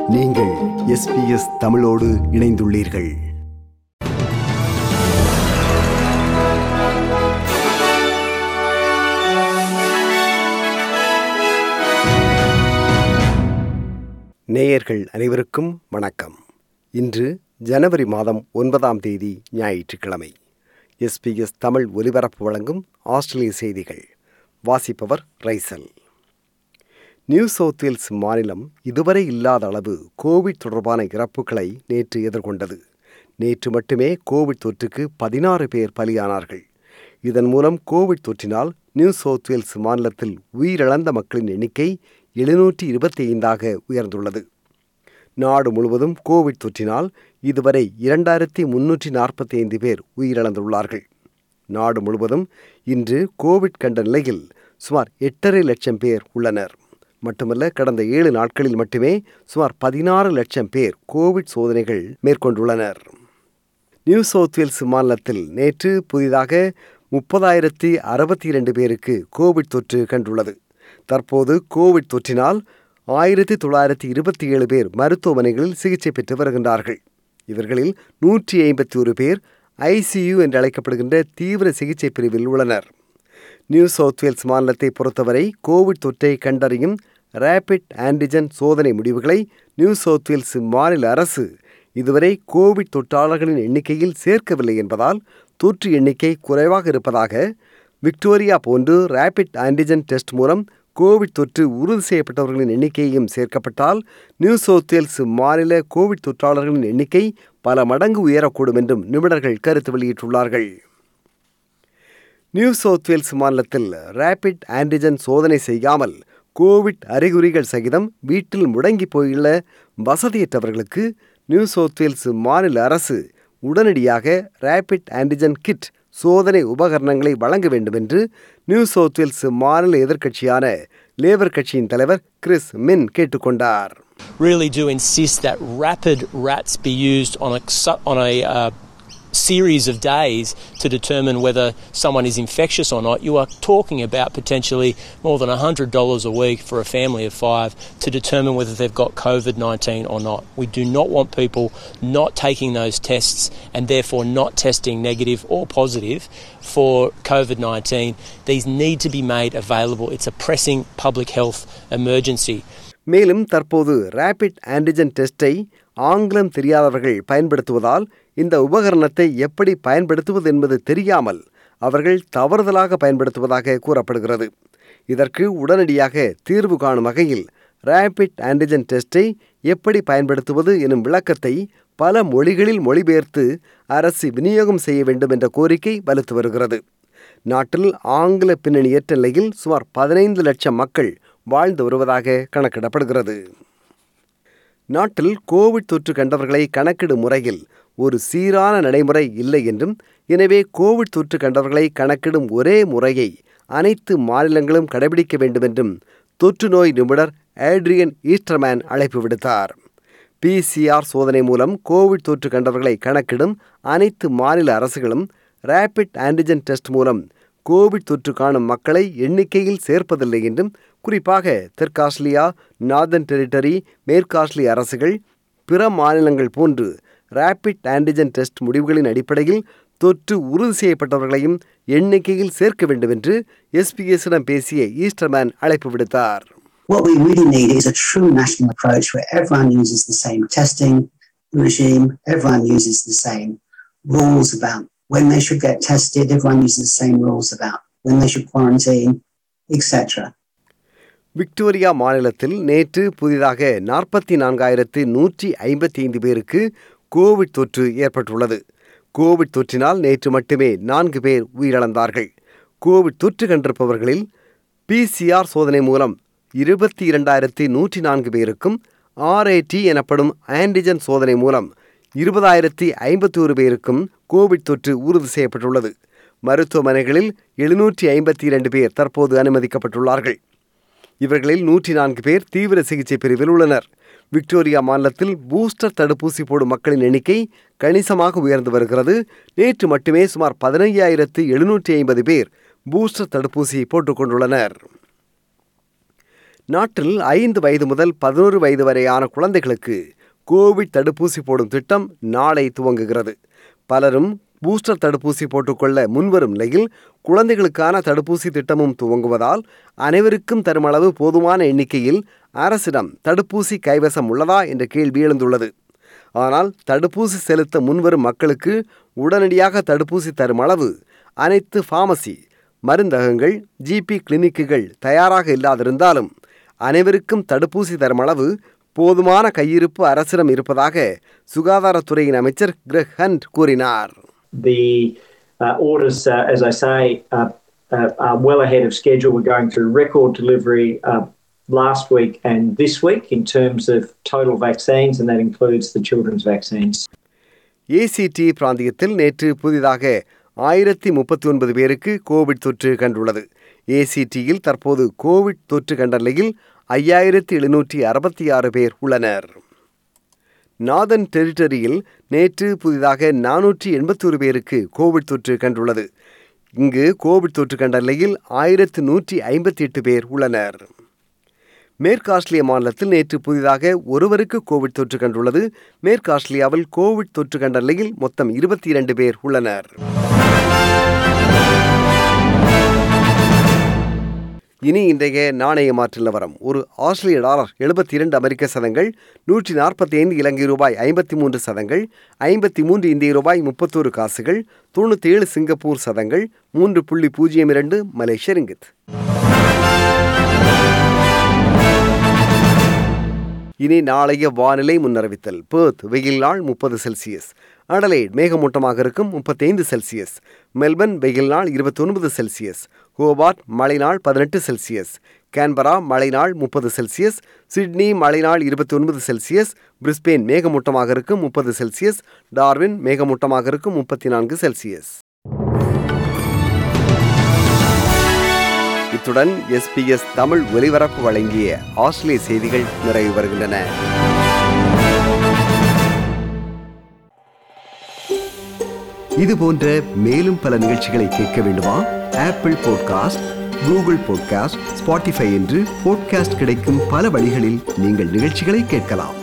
நீங்கள் எஸ்பிஎஸ் தமிழோடு இணைந்துள்ளீர்கள் நேயர்கள் அனைவருக்கும் வணக்கம் இன்று ஜனவரி மாதம் ஒன்பதாம் தேதி ஞாயிற்றுக்கிழமை எஸ்பிஎஸ் தமிழ் ஒலிபரப்பு வழங்கும் ஆஸ்திரேலிய செய்திகள் வாசிப்பவர் ரைசல் நியூ சவுத் வேல்ஸ் மாநிலம் இதுவரை இல்லாத அளவு கோவிட் தொடர்பான இறப்புகளை நேற்று எதிர்கொண்டது நேற்று மட்டுமே கோவிட் தொற்றுக்கு பதினாறு பேர் பலியானார்கள் இதன் மூலம் கோவிட் தொற்றினால் நியூ சவுத் வேல்ஸ் மாநிலத்தில் உயிரிழந்த மக்களின் எண்ணிக்கை எழுநூற்றி இருபத்தி ஐந்தாக உயர்ந்துள்ளது நாடு முழுவதும் கோவிட் தொற்றினால் இதுவரை இரண்டாயிரத்தி முன்னூற்றி நாற்பத்தி ஐந்து பேர் உயிரிழந்துள்ளார்கள் நாடு முழுவதும் இன்று கோவிட் கண்ட நிலையில் சுமார் எட்டரை லட்சம் பேர் உள்ளனர் மட்டுமல்ல கடந்த ஏழு நாட்களில் மட்டுமே சுமார் பதினாறு லட்சம் பேர் கோவிட் சோதனைகள் மேற்கொண்டுள்ளனர் நியூ சவுத் வேல்ஸ் மாநிலத்தில் நேற்று புதிதாக முப்பதாயிரத்தி அறுபத்தி இரண்டு பேருக்கு கோவிட் தொற்று கண்டுள்ளது தற்போது கோவிட் தொற்றினால் ஆயிரத்தி தொள்ளாயிரத்தி இருபத்தி ஏழு பேர் மருத்துவமனைகளில் சிகிச்சை பெற்று வருகின்றார்கள் இவர்களில் நூற்றி ஐம்பத்தி ஒரு பேர் ஐசியு என்று அழைக்கப்படுகின்ற தீவிர சிகிச்சை பிரிவில் உள்ளனர் நியூ சவுத் வேல்ஸ் மாநிலத்தை பொறுத்தவரை கோவிட் தொற்றை கண்டறியும் ரேபிட் ஆன்டிஜன் சோதனை முடிவுகளை நியூ சவுத் வேல்ஸ் மாநில அரசு இதுவரை கோவிட் தொற்றாளர்களின் எண்ணிக்கையில் சேர்க்கவில்லை என்பதால் தொற்று எண்ணிக்கை குறைவாக இருப்பதாக விக்டோரியா போன்று ரேபிட் ஆன்டிஜன் டெஸ்ட் மூலம் கோவிட் தொற்று உறுதி செய்யப்பட்டவர்களின் எண்ணிக்கையும் சேர்க்கப்பட்டால் நியூ சவுத் வேல்ஸ் மாநில கோவிட் தொற்றாளர்களின் எண்ணிக்கை பல மடங்கு உயரக்கூடும் என்றும் நிபுணர்கள் கருத்து வெளியிட்டுள்ளார்கள் நியூ சவுத் வேல்ஸ் மாநிலத்தில் ரேபிட் ஆன்டிஜன் சோதனை செய்யாமல் கோவிட் அறிகுறிகள் சகிதம் வீட்டில் முடங்கி போயுள்ள வசதியற்றவர்களுக்கு நியூ சவுத் வேல்ஸ் மாநில அரசு உடனடியாக ரேபிட் ஆன்டிஜன் கிட் சோதனை உபகரணங்களை வழங்க வேண்டும் என்று நியூ சவுத் வேல்ஸ் மாநில எதிர்க்கட்சியான லேபர் கட்சியின் தலைவர் கிறிஸ் மின் கேட்டுக்கொண்டார் really do insist that rapid rats be used on a su- on a uh, series of days to determine whether someone is infectious or not. You are talking about potentially more than hundred dollars a week for a family of five to determine whether they've got COVID nineteen or not. We do not want people not taking those tests and therefore not testing negative or positive for COVID nineteen. These need to be made available. It's a pressing public health emergency. மேலும் தற்போது rapid antigen டெஸ்டை ஆங்கிலம் தெரியாதவர்கள் பயன்படுத்துவதால் இந்த உபகரணத்தை எப்படி பயன்படுத்துவது என்பது தெரியாமல் அவர்கள் தவறுதலாக பயன்படுத்துவதாக கூறப்படுகிறது இதற்கு உடனடியாக தீர்வு காணும் வகையில் ரேபிட் ஆன்டிஜன் டெஸ்டை எப்படி பயன்படுத்துவது எனும் விளக்கத்தை பல மொழிகளில் மொழிபெயர்த்து அரசு விநியோகம் செய்ய வேண்டும் என்ற கோரிக்கை வலுத்து வருகிறது நாட்டில் ஆங்கில பின்னணியற்ற நிலையில் சுமார் பதினைந்து லட்சம் மக்கள் வாழ்ந்து வருவதாக கணக்கிடப்படுகிறது நாட்டில் கோவிட் தொற்று கண்டவர்களை கணக்கிடும் முறையில் ஒரு சீரான நடைமுறை இல்லை என்றும் எனவே கோவிட் தொற்று கண்டவர்களை கணக்கிடும் ஒரே முறையை அனைத்து மாநிலங்களும் கடைபிடிக்க வேண்டும் என்றும் தொற்று நோய் நிபுணர் ஆட்ரியன் ஈஸ்டர்மேன் அழைப்பு விடுத்தார் பிசிஆர் சோதனை மூலம் கோவிட் தொற்று கண்டவர்களை கணக்கிடும் அனைத்து மாநில அரசுகளும் ரேபிட் ஆன்டிஜன் டெஸ்ட் மூலம் கோவிட் தொற்று காணும் மக்களை எண்ணிக்கையில் சேர்ப்பதில்லை என்றும் குறிப்பாக தெற்காஸ்திரேலியா நார்தன் டெரிட்டரி மேற்காஸ்திரேலிய அரசுகள் பிற மாநிலங்கள் போன்று ரேபிட் ஆன்டிஜன் டெஸ்ட் முடிவுகளின் அடிப்படையில் தொற்று உறுதி செய்யப்பட்டவர்களையும் எண்ணிக்கையில் சேர்க்க வேண்டும் என்று எஸ்பிஎஸ்ஸிடம் பேசிய ஈஸ்டர்மேன் அழைப்பு விடுத்தார் What we really need is a true national approach where everyone uses the same testing regime, everyone uses the same rules about when they should get tested, everyone uses the same rules about when they should quarantine, etc. Victoria மாநிலத்தில் நேற்று புதிதாக நாற்பத்தி நான்காயிரத்து நூற்றி ஐம்பத்தி ஐந்து பேருக்கு Covid தொற்று ஏற்பட்டுள்ளது கோவிட் தொற்றினால் நேற்று மட்டுமே நான்கு பேர் உயிரிழந்தார்கள் கோவிட் தொற்று கண்டிருப்பவர்களில் பிசிஆர் சோதனை மூலம் இருபத்தி இரண்டாயிரத்தி நூற்றி நான்கு பேருக்கும் ஆர்ஏடி எனப்படும் ஆன்டிஜன் சோதனை மூலம் இருபதாயிரத்தி ஐம்பத்தி ஒரு பேருக்கும் கோவிட் தொற்று உறுதி செய்யப்பட்டுள்ளது மருத்துவமனைகளில் எழுநூற்றி ஐம்பத்தி இரண்டு பேர் தற்போது அனுமதிக்கப்பட்டுள்ளார்கள் இவர்களில் நூற்றி நான்கு பேர் தீவிர சிகிச்சை பிரிவில் உள்ளனர் விக்டோரியா மாநிலத்தில் பூஸ்டர் தடுப்பூசி போடும் மக்களின் எண்ணிக்கை கணிசமாக உயர்ந்து வருகிறது நேற்று மட்டுமே சுமார் பதினையாயிரத்து எழுநூற்றி ஐம்பது பேர் பூஸ்டர் தடுப்பூசி போட்டுக்கொண்டுள்ளனர் நாட்டில் ஐந்து வயது முதல் பதினோரு வயது வரையான குழந்தைகளுக்கு கோவிட் தடுப்பூசி போடும் திட்டம் நாளை துவங்குகிறது பலரும் பூஸ்டர் தடுப்பூசி போட்டுக்கொள்ள முன்வரும் நிலையில் குழந்தைகளுக்கான தடுப்பூசி திட்டமும் துவங்குவதால் அனைவருக்கும் தருமளவு போதுமான எண்ணிக்கையில் அரசிடம் தடுப்பூசி கைவசம் உள்ளதா என்ற கேள்வி எழுந்துள்ளது ஆனால் தடுப்பூசி செலுத்த முன்வரும் மக்களுக்கு உடனடியாக தடுப்பூசி தரும் அளவு அனைத்து ஃபார்மசி மருந்தகங்கள் ஜிபி கிளினிக்குகள் தயாராக இல்லாதிருந்தாலும் அனைவருக்கும் தடுப்பூசி தரும் அளவு போதுமான கையிருப்பு அரசிடம் இருப்பதாக சுகாதாரத்துறையின் அமைச்சர் கிரெக் ஹண்ட் கூறினார் The uh, orders, uh, as I say, uh, uh, are well ahead of schedule. We're going through record delivery uh, last week and this week in terms of total vaccines, and that includes the children's vaccines. ACT பிராந்தியத்தில் நேற்று புதிதாக ஆயிரத்தி முப்பத்தி ஒன்பது பேருக்கு Covid தொற்று கண்டுள்ளது ஏசிடியில் தற்போது கோவிட் தொற்று கண்ட நிலையில் ஐயாயிரத்தி எழுநூற்றி அறுபத்தி ஆறு பேர் உள்ளனர் நார்தன் டெரிட்டரியில் நேற்று புதிதாக நானூற்றி எண்பத்தொரு பேருக்கு கோவிட் தொற்று கண்டுள்ளது இங்கு கோவிட் தொற்று கண்ட நிலையில் ஆயிரத்து நூற்றி ஐம்பத்தி எட்டு பேர் உள்ளனர் மேற்கு ஆஸ்திரேலிய மாநிலத்தில் நேற்று புதிதாக ஒருவருக்கு கோவிட் தொற்று கண்டுள்ளது மேற்கு ஆஸ்திரேலியாவில் கோவிட் தொற்று கண்ட நிலையில் மொத்தம் இருபத்தி இரண்டு பேர் உள்ளனர் இனி இன்றைய நாணய மாற்று நிலவரம் ஒரு ஆஸ்திரேலிய டாலர் எழுபத்தி இரண்டு அமெரிக்க சதங்கள் நூற்றி நாற்பத்தி ஐந்து இலங்கை ரூபாய் ஐம்பத்தி மூன்று சதங்கள் ஐம்பத்தி மூன்று இந்திய ரூபாய் முப்பத்தோரு காசுகள் தொண்ணூற்றி ஏழு சிங்கப்பூர் சதங்கள் மூன்று புள்ளி பூஜ்ஜியம் இரண்டு மலேசிய ரிங்கித் இனி நாளைய வானிலை முன்னறிவித்தல் பேர்த் வெயில் நாள் முப்பது செல்சியஸ் அடலைட் மேகமூட்டமாக இருக்கும் முப்பத்தைந்து செல்சியஸ் மெல்பர்ன் வெயில் நாள் இருபத்தொன்பது செல்சியஸ் ஹோபார்ட் மழை நாள் பதினெட்டு செல்சியஸ் கேன்பரா மழை நாள் முப்பது செல்சியஸ் சிட்னி மழை நாள் இருபத்தி ஒன்பது செல்சியஸ் பிரிஸ்பெயின் மேகமூட்டமாக இருக்கும் முப்பது செல்சியஸ் டார்வின் மேகமூட்டமாக இருக்கும் முப்பத்தி நான்கு செல்சியஸ் இத்துடன் எஸ்பிஎஸ் தமிழ் ஒலிபரப்பு வழங்கிய ஆஸ்திரேலிய செய்திகள் நிறைவு வருகின்றன இது போன்ற மேலும் பல நிகழ்ச்சிகளை கேட்க வேண்டுமா Apple podcast Google podcast Spotify என்று பாட்காஸ்ட் கிடைக்கும் பல வழிகளில் நீங்கள் நிகழ்ச்சிகளை கேட்கலாம்